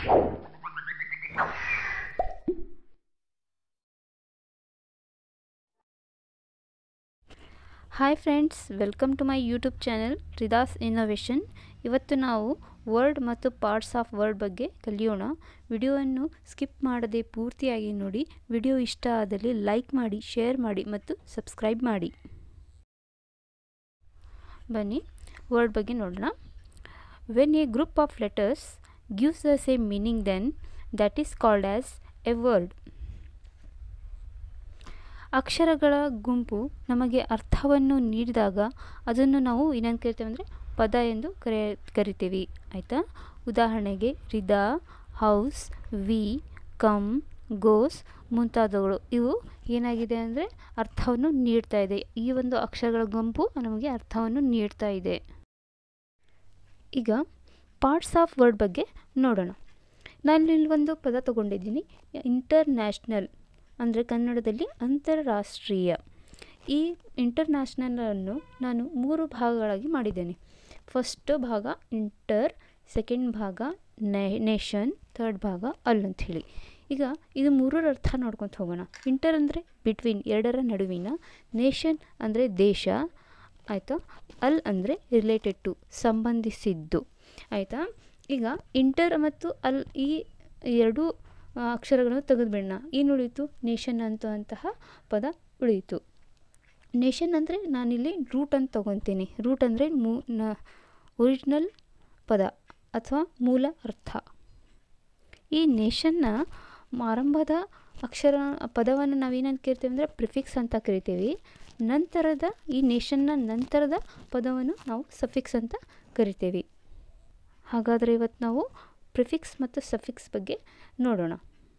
hi friends welcome to my YouTube channel Rida's innovation ಇವತ್ತು ನಾವು word ಮತ್ತು ಪಾರ್ಟ್ಸ್ ಆಫ್ ವರ್ಡ್ ಬಗ್ಗೆ ಕಲಿಯೋಣ ವಿಡಿಯೋವನ್ನು ಸ್ಕಿಪ್ ಮಾಡದೆ ಪೂರ್ತಿಯಾಗಿ ನೋಡಿ ವಿಡಿಯೋ ಇಷ್ಟ ಆದಲ್ಲಿ ಲೈಕ್ ಮಾಡಿ ಶೇರ್ ಮಾಡಿ ಮತ್ತು ಸಬ್ಸ್ಕ್ರೈಬ್ ಮಾಡಿ ಬನ್ನಿ ವರ್ಡ್ ಬಗ್ಗೆ ನೋಡೋಣ when a group of letters gives the same meaning then that is called as a word ಅಕ್ಷರಗಳ ಗುಂಪು ನಮಗೆ ಅರ್ಥವನ್ನು ನೀಡಿದಾಗ ಅದನ್ನು ನಾವು ಏನಂತ ಕರಿತೇವೆ ಅಂದರೆ ಪದ ಎಂದು ಕರೆಯ ಕರಿತೀವಿ ಆಯಿತಾ ಉದಾಹರಣೆಗೆ Rida house we come goes ಮುಂತಾದವುಗಳು ಇವು ಏನಾಗಿದೆ ಅಂದರೆ ಅರ್ಥವನ್ನು ನೀಡ್ತಾ ಇದೆ ಈ ಒಂದು ಅಕ್ಷರಗಳ ಗುಂಪು ನಮಗೆ ಅರ್ಥವನ್ನು ನೀಡ್ತಾ ಇದೆ ಈಗ ಪಾರ್ಟ್ಸ್ ಆಫ್ ವರ್ಡ್ ಬಗ್ಗೆ ನೋಡೋಣ ನಾನು ಇಲ್ಲಿ ಒಂದು ಪದ ತಗೊಂಡಿದ್ದೀನಿ ಇಂಟರ್ನ್ಯಾಷನಲ್ ಅಂದರೆ ಕನ್ನಡದಲ್ಲಿ ಅಂತಾರಾಷ್ಟ್ರೀಯ ಈ ಇಂಟರ್ನ್ಯಾಷನಲನ್ನು ನಾನು ಮೂರು ಭಾಗಗಳಾಗಿ ಮಾಡಿದ್ದೇನೆ ಫಸ್ಟ್ ಭಾಗ ಇಂಟರ್ ಸೆಕೆಂಡ್ ಭಾಗ ನೇಷನ್ ಥರ್ಡ್ ಭಾಗ ಅಲ್ ಅಂತ ಹೇಳಿ ಈಗ ಇದು ಮೂರರ ಅರ್ಥ ನೋಡ್ಕೊತ ಹೋಗೋಣ ಇಂಟರ್ ಅಂದರೆ ಬಿಟ್ವೀನ್ ಎರಡರ ನಡುವಿನ ನೇಷನ್ ಅಂದರೆ ದೇಶ ಆಯಿತಾ ಅಲ್ ಅಂದರೆ ರಿಲೇಟೆಡ್ ಟು ಸಂಬಂಧಿಸಿದ್ದು ಆಯಿತಾ ಈಗ ಇಂಟರ್ ಮತ್ತು ಅಲ್ ಈ ಎರಡೂ ಅಕ್ಷರಗಳನ್ನು ತೆಗೆದುಬಿಡೋಣ ಏನು ಉಳಿಯಿತು ನೇಷನ್ ಅಂತ ಅಂತಹ ಪದ ಉಳಿಯಿತು ನೇಷನ್ ಅಂದರೆ ನಾನಿಲ್ಲಿ ರೂಟ್ ಅಂತ ತೊಗೊತೀನಿ ರೂಟ್ ಅಂದರೆ ಮೂ ನ ಒರಿಜಿನಲ್ ಪದ ಅಥವಾ ಮೂಲ ಅರ್ಥ ಈ ನೇಷನ್ನ ಆರಂಭದ ಅಕ್ಷರ ಪದವನ್ನು ನಾವೇನಂತ ಕರಿತೀವಿ ಅಂದರೆ ಪ್ರಿಫಿಕ್ಸ್ ಅಂತ ಕರಿತೀವಿ ನಂತರದ ಈ ನೇಷನ್ನ ನಂತರದ ಪದವನ್ನು ನಾವು ಸಫಿಕ್ಸ್ ಅಂತ ಕರಿತೀವಿ ಹಾಗಾದರೆ ಇವತ್ತು ನಾವು ಪ್ರಿಫಿಕ್ಸ್ ಮತ್ತು ಸಫಿಕ್ಸ್ ಬಗ್ಗೆ ನೋಡೋಣ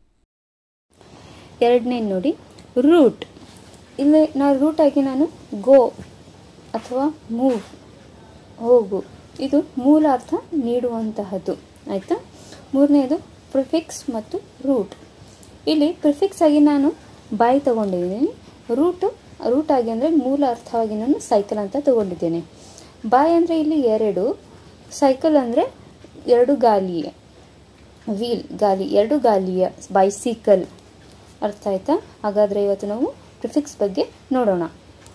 ಎರಡನೇ ನೋಡಿ ರೂಟ್ ಇಲ್ಲಿ ನಾನು ರೂಟಾಗಿ ನಾನು ಗೋ ಅಥವಾ ಮೂವ್ ಹೋಗು ಇದು ಮೂಲ ಅರ್ಥ ನೀಡುವಂತಹದ್ದು ಆಯಿತಾ ಮೂರನೇದು ಪ್ರಿಫಿಕ್ಸ್ ಮತ್ತು ರೂಟ್ ಇಲ್ಲಿ ಪ್ರಿಫಿಕ್ಸ್ ಆಗಿ ನಾನು ಬಾಯಿ ತಗೊಂಡಿದ್ದೀನಿ ರೂಟು ರೂಟಾಗಿ ಅಂದರೆ ಮೂಲ ಅರ್ಥವಾಗಿ ನಾನು ಸೈಕಲ್ ಅಂತ ತಗೊಂಡಿದ್ದೇನೆ ಬಾಯ್ ಅಂದರೆ ಇಲ್ಲಿ ಎರಡು ಸೈಕಲ್ ಅಂದರೆ ಎರಡು ಗಾಲಿ ವೀಲ್ ಗಾಲಿ ಎರಡು ಗಾಲಿಯ ಬೈಸಿಕಲ್ ಅರ್ಥ ಆಯ್ತಾ ಹಾಗಾದರೆ ಇವತ್ತು ನಾವು ಪ್ರಿಫಿಕ್ಸ್ ಬಗ್ಗೆ ನೋಡೋಣ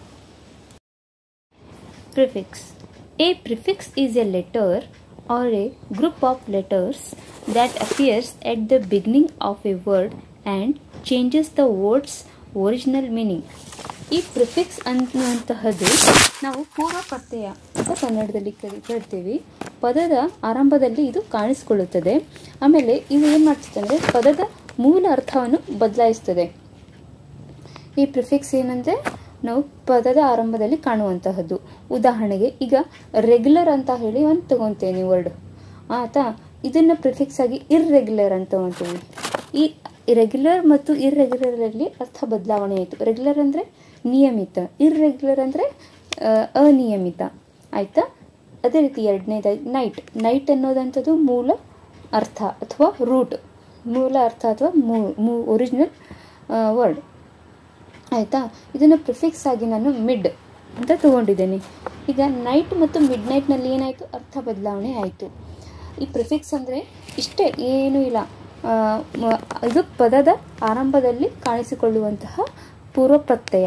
prefix a prefix is a letter or a group of letters that appears at the beginning of a word and changes the word's original meaning ಈ ಪ್ರಿಫಿಕ್ಸ್ ಅನ್ನುವಂತಹದ್ದು ನಾವು ಪೂರ್ವ ಪ್ರತ್ಯಯ ಅಂತ ಕನ್ನಡದಲ್ಲಿ ಕೇಳ್ತೀವಿ ಪದದ ಆರಂಭದಲ್ಲಿ ಇದು ಕಾಣಿಸಿಕೊಳ್ಳುತ್ತದೆ ಆಮೇಲೆ ಇದು ಏನು ಮಾಡ್ತದೆ ಅಂದರೆ ಪದದ ಮೂಲ ಅರ್ಥವನ್ನು ಬದಲಾಯಿಸ್ತದೆ ಈ ಪ್ರಿಫಿಕ್ಸ್ ಏನಂದರೆ ನಾವು ಪದದ ಆರಂಭದಲ್ಲಿ ಕಾಣುವಂತಹದ್ದು ಉದಾಹರಣೆಗೆ ಈಗ ರೆಗ್ಯುಲರ್ ಅಂತ ಹೇಳಿ ಒಂದು ತಗೊತೇನೆ ವರ್ಡ್ ಆಯ್ತಾ ಇದನ್ನು ಪ್ರಿಫಿಕ್ಸ್ ಆಗಿ ಇರ್ರೆಗ್ಯುಲರ್ ಅಂತ ತಗೊತೀವಿ ಈ ರೆಗ್ಯುಲರ್ ಮತ್ತು ಇರ್ರೆಗ್ಯುಲರಲ್ಲಿ ಅರ್ಥ ಬದಲಾವಣೆ ಆಯಿತು ರೆಗ್ಯುಲರ್ ಅಂದರೆ ನಿಯಮಿತ ಇರ್ರೆಗ್ಯುಲರ್ ಅಂದರೆ ಅನಿಯಮಿತ ಆಯಿತಾ ಅದೇ ರೀತಿ ಎರಡನೇದಾಗಿ ನೈಟ್ ನೈಟ್ ಅನ್ನೋದಂಥದ್ದು ಮೂಲ ಅರ್ಥ ಅಥವಾ ರೂಟ್ ಮೂಲ ಅರ್ಥ ಅಥವಾ ಮೂ ಒರಿಜಿನಲ್ ವರ್ಡ್ ಆಯಿತಾ ಇದನ್ನು ಪ್ರಿಫಿಕ್ಸ್ ಆಗಿ ನಾನು ಮಿಡ್ ಅಂತ ತಗೊಂಡಿದ್ದೇನೆ ಈಗ ನೈಟ್ ಮತ್ತು ಮಿಡ್ ನೈಟ್ನಲ್ಲಿ ಏನಾಯಿತು ಅರ್ಥ ಬದಲಾವಣೆ ಆಯಿತು ಈ ಪ್ರಿಫಿಕ್ಸ್ ಅಂದರೆ ಇಷ್ಟೇ ಏನೂ ಇಲ್ಲ ಇದು ಪದದ ಆರಂಭದಲ್ಲಿ ಕಾಣಿಸಿಕೊಳ್ಳುವಂತಹ ಪೂರ್ವ ಪ್ರತ್ಯಯ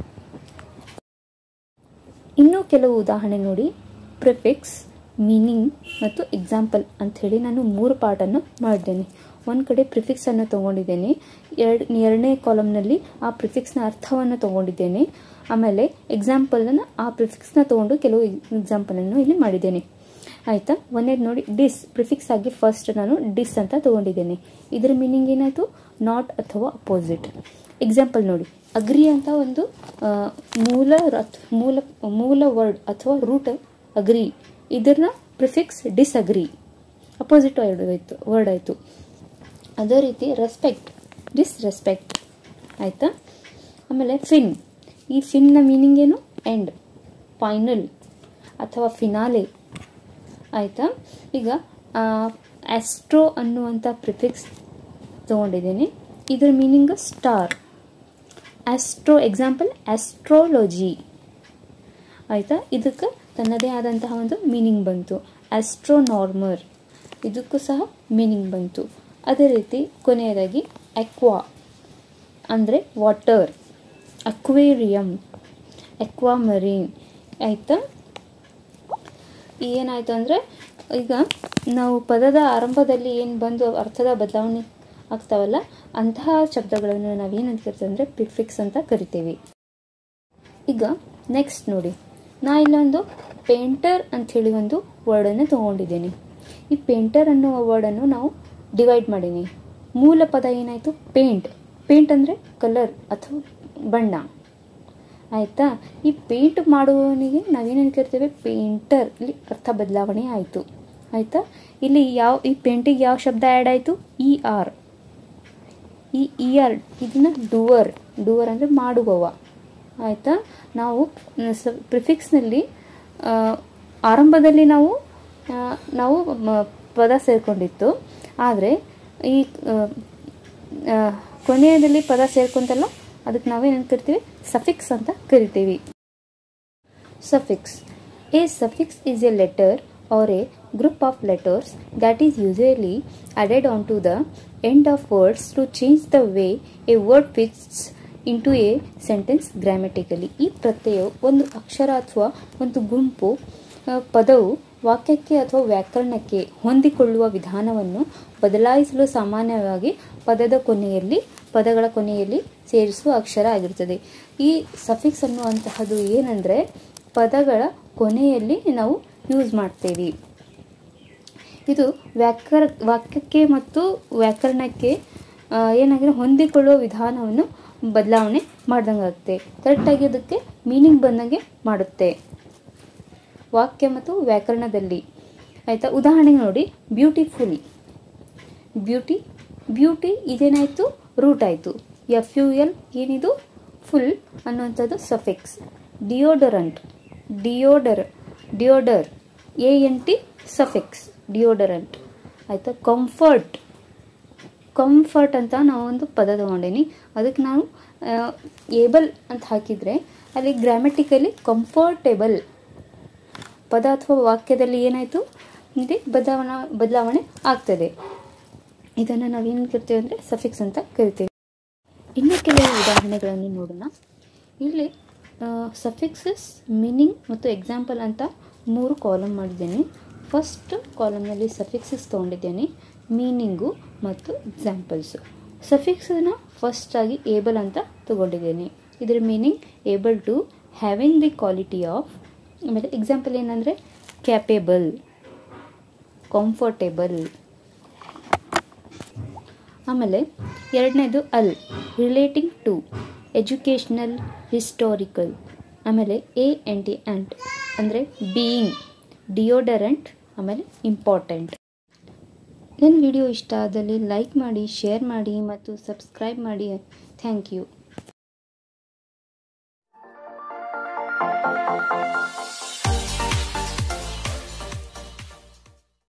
ಇನ್ನೂ ಕೆಲವು ಉದಾಹರಣೆ ನೋಡಿ ಪ್ರಿಫಿಕ್ಸ್ ಮೀನಿಂಗ್ ಮತ್ತು ಎಕ್ಸಾಂಪಲ್ ಅಂಥೇಳಿ ನಾನು ಮೂರು ಪಾರ್ಟನ್ನು ಮಾಡಿದ್ದೇನೆ ಒಂದು ಕಡೆ ಪ್ರಿಫಿಕ್ಸನ್ನು ತೊಗೊಂಡಿದ್ದೇನೆ ಎರಡು ಎರಡನೇ ಕಾಲಮ್ನಲ್ಲಿ ಆ ಪ್ರಿಫಿಕ್ಸ್ನ ಅರ್ಥವನ್ನು ತೊಗೊಂಡಿದ್ದೇನೆ ಆಮೇಲೆ ಎಕ್ಸಾಂಪಲನ್ನು ಆ ಪ್ರಿಫಿಕ್ಸ್ನ ತೊಗೊಂಡು ಕೆಲವು ಎಕ್ಸಾಂಪಲನ್ನು ಇಲ್ಲಿ ಮಾಡಿದ್ದೇನೆ ಆಯಿತಾ ಒಂದೇದು ನೋಡಿ ಡಿಸ್ ಪ್ರಿಫಿಕ್ಸ್ ಆಗಿ ಫಸ್ಟ್ ನಾನು ಡಿಸ್ ಅಂತ ತೊಗೊಂಡಿದ್ದೇನೆ ಇದರ ಮೀನಿಂಗ್ ಏನಾಯಿತು ನಾಟ್ ಅಥವಾ ಅಪೋಸಿಟ್ ಎಕ್ಸಾಂಪಲ್ ನೋಡಿ ಅಗ್ರಿ ಅಂತ ಒಂದು ಮೂಲ ಮೂಲ ಮೂಲ ವರ್ಡ್ ಅಥವಾ ರೂಟ್ ಅಗ್ರಿ ಇದನ್ನ ಪ್ರಿಫಿಕ್ಸ್ ಡಿಸ್ಅಗ್ರಿ ಅಪೋಸಿಟ್ ವರ್ಡ್ ಆಯಿತು ವರ್ಡ್ ಆಯಿತು ಅದೇ ರೀತಿ ರೆಸ್ಪೆಕ್ಟ್ ಡಿಸ್ರೆಸ್ಪೆಕ್ಟ್ ಆಯಿತಾ ಆಮೇಲೆ ಫಿನ್ ಈ ಫಿನ್ನ ಮೀನಿಂಗ್ ಏನು ಎಂಡ್ ಫೈನಲ್ ಅಥವಾ ಫಿನಾಲೆ ಆಯಿತಾ ಈಗ ಆಸ್ಟ್ರೋ ಅನ್ನುವಂಥ ಪ್ರಿಫಿಕ್ಸ್ ತೊಗೊಂಡಿದ್ದೀನಿ ಇದರ meaning star astro example astrology ಆಯಿತಾ ಇದಕ್ಕೆ ತನ್ನದೇ ಆದಂತಹ ಒಂದು ಮೀನಿಂಗ್ ಬಂತು ಆಸ್ಟ್ರೋನಾರ್ಮರ್ ಇದಕ್ಕೂ ಸಹ ಮೀನಿಂಗ್ ಬಂತು ಅದೇ ರೀತಿ ಕೊನೆಯದಾಗಿ ಅಕ್ವಾ ಅಂದರೆ ವಾಟರ್ ಅಕ್ವೇರಿಯಮ್ ಅಕ್ವಾಮರೀನ್ ಆಯಿತಾ ಏನಾಯಿತು ಅಂದರೆ ಈಗ ನಾವು ಪದದ ಆರಂಭದಲ್ಲಿ ಏನು ಬಂದು ಅರ್ಥದ ಬದಲಾವಣೆ ಆಗ್ತಾವಲ್ಲ ಅಂತಹ ಶಬ್ದಗಳನ್ನು ನಾವೇನು ಕರಿತೀವಿ ಅಂದರೆ ಪ್ರಿಫಿಕ್ಸ್ ಅಂತ ಕರಿತೀವಿ ಈಗ ನೆಕ್ಸ್ಟ್ ನೋಡಿ ನಾ ಇಲ್ಲೊಂದು ಪೇಂಟರ್ ಅಂಥೇಳಿ ಒಂದು ವರ್ಡನ್ನು ತೊಗೊಂಡಿದ್ದೀನಿ ಈ ಪೇಂಟರ್ ಅನ್ನುವ ವರ್ಡನ್ನು ನಾವು ಡಿವೈಡ್ ಮಾಡೀನಿ ಮೂಲ ಪದ ಏನಾಯಿತು ಪೇಂಟ್ ಪೇಂಟ್ ಅಂದರೆ ಕಲರ್ ಅಥವಾ ಬಣ್ಣ ಆಯಿತಾ ಈ ಪೇಂಟ್ ಮಾಡುವವನಿಗೆ ನಾವೇನೇನು ಕರಿತೇವೆ ಪೇಂಟರ್ ಇಲ್ಲಿ ಅರ್ಥ ಬದಲಾವಣೆ ಆಯಿತು ಆಯಿತಾ ಇಲ್ಲಿ ಯಾವ ಈ ಪೇಂಟಿಗೆ ಯಾವ ಶಬ್ದ ಆ್ಯಡ್ ಆಯಿತು ಇ ಆರ್ ಈ ಇ ಆರ್ ಇದನ್ನ ಡೂವರ್ ಡೂವರ್ ಅಂದರೆ ಮಾಡುವವ ಆಯಿತಾ ನಾವು ಸ ಪ್ರಿಫಿಕ್ಸ್ನಲ್ಲಿ ಆರಂಭದಲ್ಲಿ ನಾವು ಆ, ನಾವು ಮ- ಪದ ಸೇರಿಕೊಂಡಿತ್ತು ಆದರೆ ಈ ಆ, ಆ, ಕೊನೆಯದಲ್ಲಿ ಪದ ಸೇರ್ಕೊಂತಲ್ಲ ಅದಕ್ಕೆ ನಾವೇನು ಕರಿತೀವಿ ಸಫಿಕ್ಸ್ ಅಂತ ಕರಿತೀವಿ suffix a suffix is a letter or a group of letters that is usually added onto the end of words to change the way a word fits into a sentence grammatically ಈ ಪ್ರತ್ಯಯವು ಒಂದು ಅಕ್ಷರ ಅಥವಾ ಒಂದು ಗುಂಪು ಆ, ಪದವು ವಾಕ್ಯಕ್ಕೆ ಅಥವಾ ವ್ಯಾಕರಣಕ್ಕೆ ಹೊಂದಿಕೊಳ್ಳುವ ವಿಧಾನವನ್ನು ಬದಲಾಯಿಸಲು ಸಾಮಾನ್ಯವಾಗಿ ಪದದ ಕೊನೆಯಲ್ಲಿ ಪದಗಳ ಕೊನೆಯಲ್ಲಿ ಸೇರಿಸುವ ಅಕ್ಷರ ಆಗಿರುತ್ತದೆ ಈ ಸಫಿಕ್ಸ್ ಅನ್ನುವಂತಹದ್ದು ಏನಂದರೆ ಪದಗಳ ಕೊನೆಯಲ್ಲಿ ನಾವು ಯೂಸ್ ಮಾಡ್ತೇವೆ ಇದು ವ್ಯಾಕರ ವಾಕ್ಯಕ್ಕೆ ಮತ್ತು ವ್ಯಾಕರಣಕ್ಕೆ ಆ, ಏನಾಗಿದೆ ಹೊಂದಿಕೊಳ್ಳುವ ವಿಧಾನವನ್ನು ಬದಲಾವಣೆ ಮಾಡ್ದಂಗೆ ಆಗುತ್ತೆ ಕರೆಕ್ಟಾಗಿ ಅದಕ್ಕೆ ಮೀನಿಂಗ್ ಬಂದಂಗೆ ಮಾಡುತ್ತೆ ವಾಕ್ಯ ಮತ್ತು ವ್ಯಾಕರಣದಲ್ಲಿ ಆಯಿತಾ ಉದಾಹರಣೆಗೆ ನೋಡಿ ಬ್ಯೂಟಿಫುಲ್ ಬ್ಯೂಟಿ ಬ್ಯೂಟಿ ಇದೇನಾಯಿತು ರೂಟ್ ಆಯಿತು ಎಫ್ ಯು ಎಲ್ ಏನಿದು ಫುಲ್ ಅನ್ನುವಂಥದ್ದು suffix deodorant deodor deodor A N T suffix deodorant ಆಯಿತಾ ಕಂಫರ್ಟ್ ಕಂಫರ್ಟ್ ಅಂತ ನಾವು ಒಂದು ಪದ ತಗೊಂಡೀನಿ ಅದಕ್ಕೆ ನಾವು ಏಬಲ್ ಅಂತ ಹಾಕಿದರೆ ಅಲ್ಲಿ ಗ್ರಾಮೆಟಿಕಲಿ ಕಂಫರ್ಟೇಬಲ್ ಪದ ಅಥವಾ ವಾಕ್ಯದಲ್ಲಿ ಏನಾಯಿತು ಇಲ್ಲಿ ಬದಲಾವಣೆ ಬದಲಾವಣೆ ಆಗ್ತದೆ ಇದನ್ನು ನಾವೇನು ಕರಿತೀವಿ ಅಂದರೆ ಸಫಿಕ್ಸ್ ಅಂತ ಕರಿತೀವಿ ಇನ್ನು ಕೆಲವು ಉದಾಹರಣೆಗಳನ್ನು ನೋಡೋಣ ಇಲ್ಲಿ ಸಫಿಕ್ಸಸ್ ಮೀನಿಂಗ್ ಮತ್ತು ಎಕ್ಸಾಂಪಲ್ ಅಂತ ಮೂರು ಕಾಲಮ್ ಮಾಡಿದ್ದೇನೆ ಫಸ್ಟ್ ಕಾಲಮ್ನಲ್ಲಿ ಸಫಿಕ್ಸಸ್ ತೊಗೊಂಡಿದ್ದೇನೆ ಮೀನಿಂಗು ಮತ್ತು ಎಕ್ಸಾಂಪಲ್ಸು ಸಫಿಕ್ಸನ್ನು ಫಸ್ಟಾಗಿ ಏಬಲ್ ಅಂತ ತಗೊಂಡಿದ್ದೇನೆ ಇದರ meaning able to having the quality of ಆಮೇಲೆ ಎಕ್ಸಾಂಪಲ್ ಏನಂದರೆ ಕ್ಯಾಪೇಬಲ್ ಕಂಫರ್ಟೇಬಲ್ ಆಮೇಲೆ ಎರಡನೇದು al relating to educational historical ಆಮೇಲೆ ಎ ಎನ್ ಟಿ ಆ್ಯಂಟ್ ಅಂದರೆ ಬೀಯಿಂಗ್ ಡಿಯೋಡರೆಂಟ್ ಆಮೇಲೆ ಇಂಪಾರ್ಟೆಂಟ್ ನನ್ನ ವಿಡಿಯೋ ಇಷ್ಟ ಆದಲ್ಲಿ ಲೈಕ್ ಮಾಡಿ ಶೇರ್ ಮಾಡಿ ಮತ್ತು ಸಬ್ಸ್ಕ್ರೈಬ್ ಮಾಡಿ ಥ್ಯಾಂಕ್ ಯು